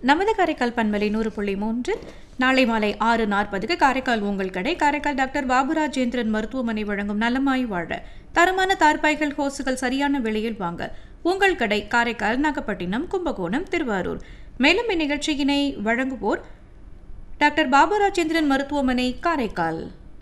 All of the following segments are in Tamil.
நமது காரைக்கால் பண்பலை நூறு புள்ளி மூன்று நாளை மாலை ஆறு நாற்பதுக்கு காரைக்கால் உங்கள் கடை காரைக்கால் டாக்டர் பாபுராஜேந்திரன் மருத்துவமனை வழங்கும் நலமாய் வாழ தரமான தார்பாய்கள் ஹோசுகள் சரியான விலையில் வாங்க உங்கள் கடை காரைக்கால் நாகப்பட்டினம் கும்பகோணம் திருவாரூர் மேலும் இந்நிகழ்ச்சியினை வழங்குவோர் டாக்டர் பாபுராஜேந்திரன் மருத்துவமனை காரைக்கால்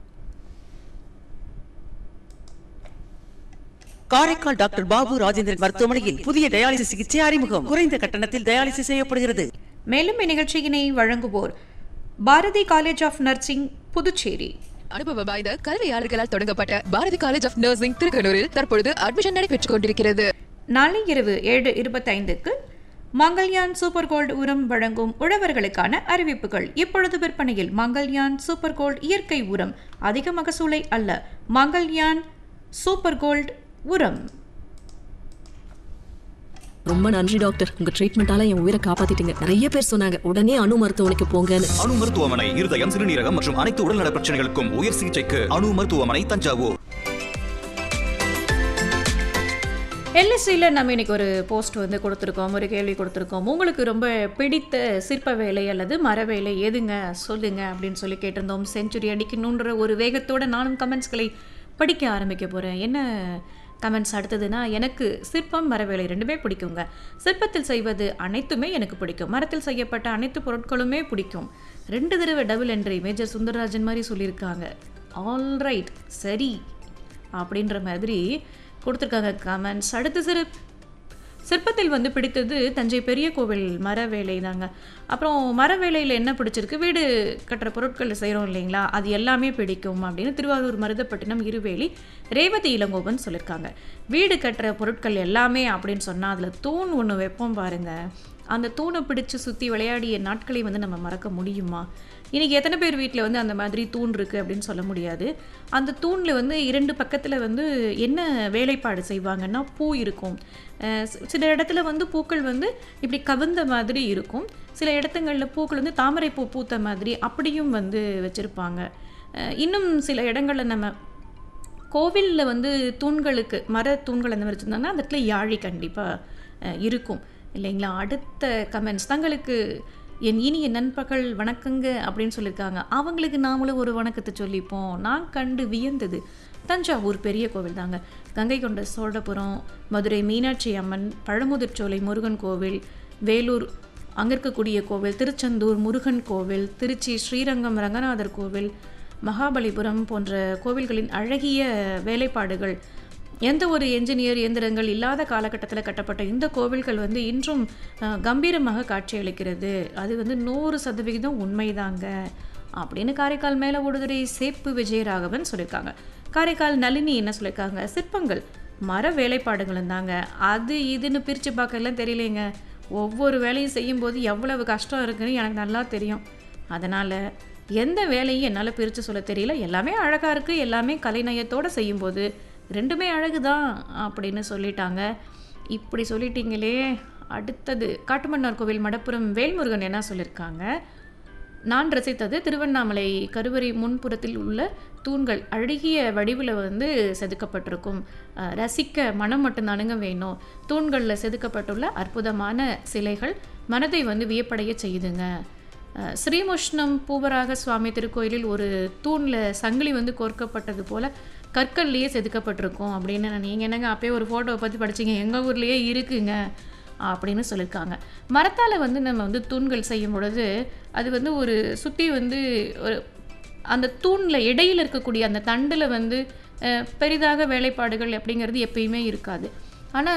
காரைக்கால் டாக்டர் பாபு ராஜேந்திரன் மருத்துவமனையில் புதிய டயாலிசிஸ் சிகிச்சை அறிமுகம் குறைந்த கட்டணத்தில் டயாலிசிஸ் செய்யப்படுகிறது மேலும் இந்நிகழ்ச்சியினை வழங்குவோர் Bharathi college of nursing Puducherry அனுபவம் வாய்ந்த கல்வியாளர்களால் தொடங்கப்பட்ட பாரதி காலேஜ் ஆஃப் நர்சிங் திருக்கனூரில் தற்பொழுது அட்மிஷன் நடைபெற்றுக் கொண்டிருக்கிறது நாளை இரவு ஏழு இருபத்தைந்துக்கு மங்கள்யான் சூப்பர் கோல்டு உரம் வழங்கும் உழவர்களுக்கான அறிவிப்புகள் இப்பொழுது விற்பனையில் மங்கள்யான் சூப்பர் கோல்டு இயற்கை உரம் அதிக மகசூலை அல்ல மங்கள்யான் சூப்பர் கோல்டு உரம் ரொம்ப நன்றி டாக்டர் உங்க ட்ரீட்மெண்டால என் உயிரை காப்பாத்திட்டீங்க நிறைய பேர் சொன்னாங்க உடனே அணு மருத்துவமனைக்கு போங்கன்னு அணு மருத்துவமனை இருதயம் சிறுநீரகம் மற்றும் அனைத்து உடல்நல பிரச்சனைகளுக்கும் உயர் சிகிச்சைக்கு அணு மருத்துவமனை தஞ்சாவூர் எல்எஸ்சியில் நம்ம இன்னைக்கு ஒரு போஸ்ட் வந்து கொடுத்துருக்கோம் ஒரு கேள்வி கொடுத்துருக்கோம் உங்களுக்கு ரொம்ப பிடித்த சிற்ப வேலை அல்லது மர வேலை எதுங்க சொல்லுங்க அப்படின்னு சொல்லி கேட்டிருந்தோம் செஞ்சுரி அடிக்கணுன்ற ஒரு வேகத்தோட நானும் கமெண்ட்ஸ்களை படிக்க ஆரம்பிக்க போகிறேன் என்ன கமெண்ட்ஸ் அடுத்ததுன்னா எனக்கு சிற்பம் மரவேலை ரெண்டுமே பிடிக்குங்க சிற்பத்தில் செய்வது அனைத்துமே எனக்கு பிடிக்கும் மரத்தில் செய்யப்பட்ட அனைத்து பொருட்களுமே பிடிக்கும் ரெண்டு தடவை டபுள் என்ட்ரி மேஜர் சுந்தரராஜன் மாதிரி சொல்லியிருக்காங்க ஆல்ரைட் சரி அப்படின்ற மாதிரி கொடுத்துருக்காங்க கமெண்ட்ஸ் அடுத்து சிறு சிற்பத்தில் வந்து பிடித்தது தஞ்சை பெரிய கோவில் மர வேலை தாங்க அப்புறம் மர வேலையில் என்ன பிடிச்சிருக்கு வீடு கட்டுற பொருட்கள் செய்கிறோம் இல்லைங்களா அது எல்லாமே பிடிக்கும் அப்படின்னு திருவாரூர் மருதப்பட்டினம் இருவேலி ரேவதி இளங்கோவன் சொல்லியிருக்காங்க வீடு கட்டுற பொருட்கள் எல்லாமே அப்படின்னு சொன்னால் அதில் தூண் ஒன்று வைப்போம் பாருங்க அந்த தூணை பிடிச்சு சுற்றி விளையாடிய நாட்களை வந்து நம்ம மறக்க முடியுமா இன்றைக்கி எத்தனை பேர் வீட்டில் வந்து அந்த மாதிரி தூண் இருக்குது அப்படின்னு சொல்ல முடியாது அந்த தூணில் வந்து இரண்டு பக்கத்தில் வந்து என்ன வேலைப்பாடு செய்வாங்கன்னா பூ இருக்கும் அஹ் சி- சில இடத்துல வந்து பூக்கள் வந்து இப்படி கவிந்த மாதிரி இருக்கும் சில இடத்துங்களில் பூக்கள் வந்து தாமரை பூ பூத்த மாதிரி அப்படியும் வந்து வச்சுருப்பாங்க இன்னும் சில இடங்களில் நம்ம கோவிலில் வந்து தூண்களுக்கு மர தூண்கள் அந்த மாதிரி வச்சுருந்தாங்கன்னா அந்த இடத்துல யாழி கண்டிப்பாக இருக்கும் இல்லைங்களா அடுத்த கமெண்ட்ஸ் தங்களுக்கு என் இனிய நண்பகல் வணக்கங்க அப்படின்னு சொல்லியிருக்காங்க அவங்களுக்கு நாமளும் ஒரு வணக்கத்தை சொல்லிப்போம் நான் கண்டு வியந்தது தஞ்சாவூர் பெரிய கோவில் தாங்க கங்கை கொண்ட சோழபுரம் மதுரை மீனாட்சி அம்மன் பழமுதிர்ச்சோலை முருகன் கோவில் வேலூர் அங்கே இருக்கக்கூடிய கோவில் திருச்செந்தூர் முருகன் கோவில் திருச்சி ஸ்ரீரங்கம் ரங்கநாதர் கோவில் மகாபலிபுரம் போன்ற கோவில்களின் அழகிய வேலைப்பாடுகள் எந்த ஒரு என்ஜினியர் இயந்திரங்கள் இல்லாத காலகட்டத்தில் கட்டப்பட்ட இந்த கோவில்கள் வந்து இன்றும் அஹ், கம்பீரமாக காட்சியளிக்கிறது அது வந்து நூறு சதவிகிதம் உண்மைதாங்க அப்படின்னு காரைக்கால் மேல ஓடுதுறை சேப்பு விஜயராகவன் சொல்லியிருக்காங்க காரைக்கால் நளினி என்ன சொல்லியிருக்காங்க சிற்பங்கள் மர வேலைப்பாடுகளும் தாங்க அது இதுன்னு பிரித்து பார்க்கலாம் தெரியலைங்க ஒவ்வொரு வேலையும் செய்யும்போது எவ்வளவு கஷ்டம் இருக்குன்னு எனக்கு நல்லா தெரியும் அதனால் எந்த வேலையும் என்னால் பிரித்து சொல்ல தெரியல எல்லாமே அழகாக இருக்குது எல்லாமே கலைநயத்தோடு செய்யும்போது ரெண்டுமே அழகு தான் அப்படின்னு சொல்லிட்டாங்க இப்படி சொல்லிட்டீங்களே அடுத்தது காட்டுமன்னார் கோவில் மடப்புறம் வேல்முருகன் என்ன சொல்லியிருக்காங்க நான் ரசித்தது திருவண்ணாமலை கருவறை முன்புறத்தில் உள்ள தூண்கள் அழகிய வடிவில் வந்து செதுக்கப்பட்டிருக்கும் அஹ், ரசிக்க மனம் மட்டும்தானுங்க வேணும் தூண்களில் செதுக்கப்பட்டுள்ள அற்புதமான சிலைகள் மனதை வந்து வியப்படைய செய்யுதுங்க அஹ், ஸ்ரீமுஷ்ணம் பூவராக சுவாமி திருக்கோயிலில் ஒரு தூணில் சங்கிலி வந்து கோர்க்கப்பட்டது போல கற்கள்லேயே செதுக்கப்பட்டிருக்கும் அப்படின்னு நீங்கள் என்னங்க அப்பயே ஒரு ஃபோட்டோவை பற்றி படிச்சீங்க எங்கள் ஊர்லேயே இருக்குங்க அப்படின்னு சொல்லியிருக்காங்க மரத்தால் வந்து நம்ம வந்து தூண்கள் செய்யும் பொழுது அது வந்து ஒரு சுற்றி வந்து ஒரு அந்த தூணில் இடையில் இருக்கக்கூடிய அந்த தண்டில் வந்து அஹ், பெரிதாக வேலைப்பாடுகள் அப்படிங்கிறது எப்பயுமே இருக்காது